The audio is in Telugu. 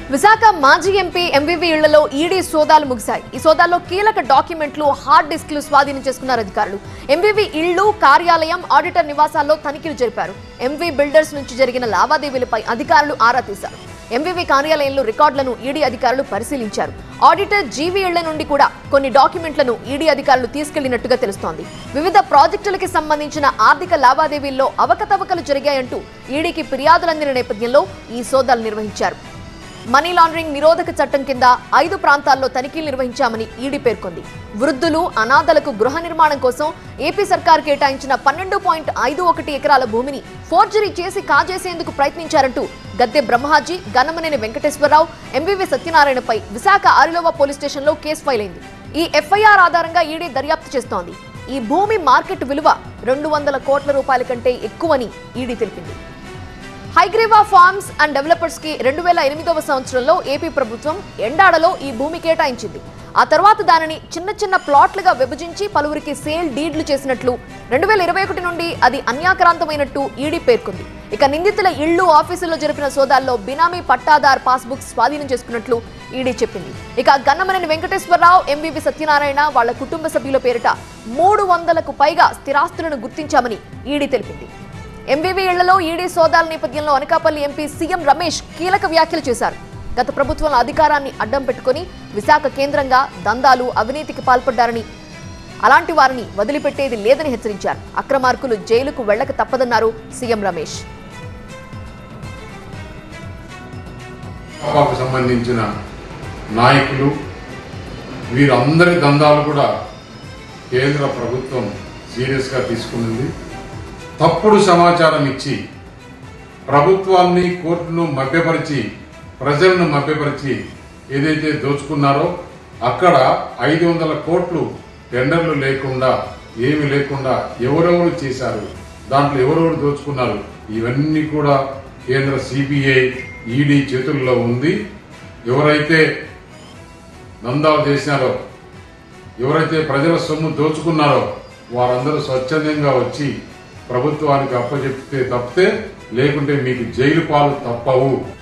విశాఖ మాజీ ఎంపీ ఎంవివి ఇళ్లలో ఈడీ సోదాలు ముగిశాయి ఈ సోదాల్లో కీలక డాక్యుమెంట్లు హార్డ్ డిస్క్లు స్వాధీనం చేసుకున్నారు అధికారులు ఎంవివి ఇళ్లు కార్యాలయం ఆడిటర్ నివాసాల్లో తనిఖీలు జరిపారు ఎంవి బిల్డర్స్ నుంచి జరిగిన లావాదేవీలపై అధికారులు ఆరా తీశారు ఎంవివి కార్యాలయంలో రికార్డులను ఈడీ అధికారులు పరిశీలించారు ఆడిటర్ జీవీ ఇళ్ల నుండి కూడా కొన్ని డాక్యుమెంట్లను ఈడీ అధికారులు తీసుకెళ్లినట్టుగా తెలుస్తోంది వివిధ ప్రాజెక్టులకి సంబంధించిన ఆర్థిక లావాదేవీల్లో అవకతవకలు జరిగాయంటూ ఈడీకి ఫిర్యాదులు అందిన నేపథ్యంలో ఈ సోదాలు నిర్వహించారు మనీ లాండరింగ్ నిరోధక చట్టం కింద ఐదు ప్రాంతాల్లో తనిఖీలు నిర్వహించామని ఈడీ పేర్కొంది వృద్ధులు అనాథలకు గృహ నిర్మాణం కోసం ఏపీ సర్కార్ కేటాయించిన పన్నెండు పాయింట్ ఐదు ఒకటి ఎకరాల భూమిని ఫోర్జరీ చేసి కాజేసేందుకు ప్రయత్నించారంటూ గద్దె బ్రహ్మాజీ గన్నమనేని వెంకటేశ్వరరావు ఎంవివి సత్యనారాయణపై విశాఖ ఆరిలోవా పోలీస్ స్టేషన్లో కేసు ఫైల్ అయింది ఈ ఎఫ్ఐఆర్ ఆధారంగా ఈడీ దర్యాప్తు చేస్తోంది ఈ భూమి మార్కెట్ విలువ రెండు వందల కోట్ల రూపాయల కంటే ఎక్కువని ఈడీ తెలిపింది హైగ్రీవా ఫార్మ్స్ అండ్ డెవలపర్స్ కి రెండు వేల ఎనిమిదవ సంవత్సరంలో ఏపీ ప్రభుత్వం ఎండాడలో ఈ భూమి కేటాయించింది ఆ తర్వాత దానిని చిన్న చిన్న ప్లాట్లుగా విభజించి పలువురికి సేల్ డీడ్లు చేసినట్లు రెండు వేల ఇరవై ఒకటి నుండి అది అన్యాక్రాంతమైనట్టు ఈడీ పేర్కొంది ఇక నిందితుల ఇళ్లు ఆఫీసుల్లో జరిపిన సోదాల్లో బినామీ పట్టాదార్ పాస్బుక్ స్వాధీనం చేసుకున్నట్లు ఈడీ చెప్పింది ఇక గన్నమనేని వెంకటేశ్వరరావు ఎంవివి సత్యనారాయణ వాళ్ళ కుటుంబ సభ్యుల పేరిట మూడు వందలకు పైగా స్థిరాస్తులను గుర్తించామని ఈడీ తెలిపింది ఎంవివి ఇళ్లలో ఈడీ సోదాల నేపథ్యంలో అనకాపల్లి ఎంపీ సీఎం రమేష్ కీలక వ్యాఖ్యలు చేశారు గత ప్రభుత్వం అధికారాన్ని అడ్డం పెట్టుకుని విశాఖ కేంద్రంగా దందాలు అవినీతికి పాల్పడ్డారని అలాంటి వారిని వదిలిపెట్టేది లేదని హెచ్చరించారు అక్రమార్కులు జైలుకు వెళ్లక తప్పదన్నారు సీఎం రమేష్ పాపాకు సంబంధించిన నాయకులు వీరందరి దందాలు కూడా కేంద్ర ప్రభుత్వం సీరియస్గా తీసుకున్నది తప్పుడు సమాచారం ఇచ్చి ప్రభుత్వాన్ని కోర్టును మభ్యపరిచి ప్రజలను మభ్యపరిచి ఏదైతే దోచుకున్నారో అక్కడ ఐదు వందల కోట్లు టెండర్లు లేకుండా ఏమి లేకుండా ఎవరెవరు చేశారు దాంట్లో ఎవరెవరు దోచుకున్నారు ఇవన్నీ కూడా కేంద్ర సిబిఐ ఈడీ చేతుల్లో ఉంది ఎవరైతే దందాలు చేసినారో ఎవరైతే ప్రజల సొమ్ము దోచుకున్నారో వారందరూ స్వచ్ఛందంగా వచ్చి ప్రభుత్వానికి అప్పచెప్తే తప్పితే లేకుంటే మీకు జైలు పాలు తప్పవు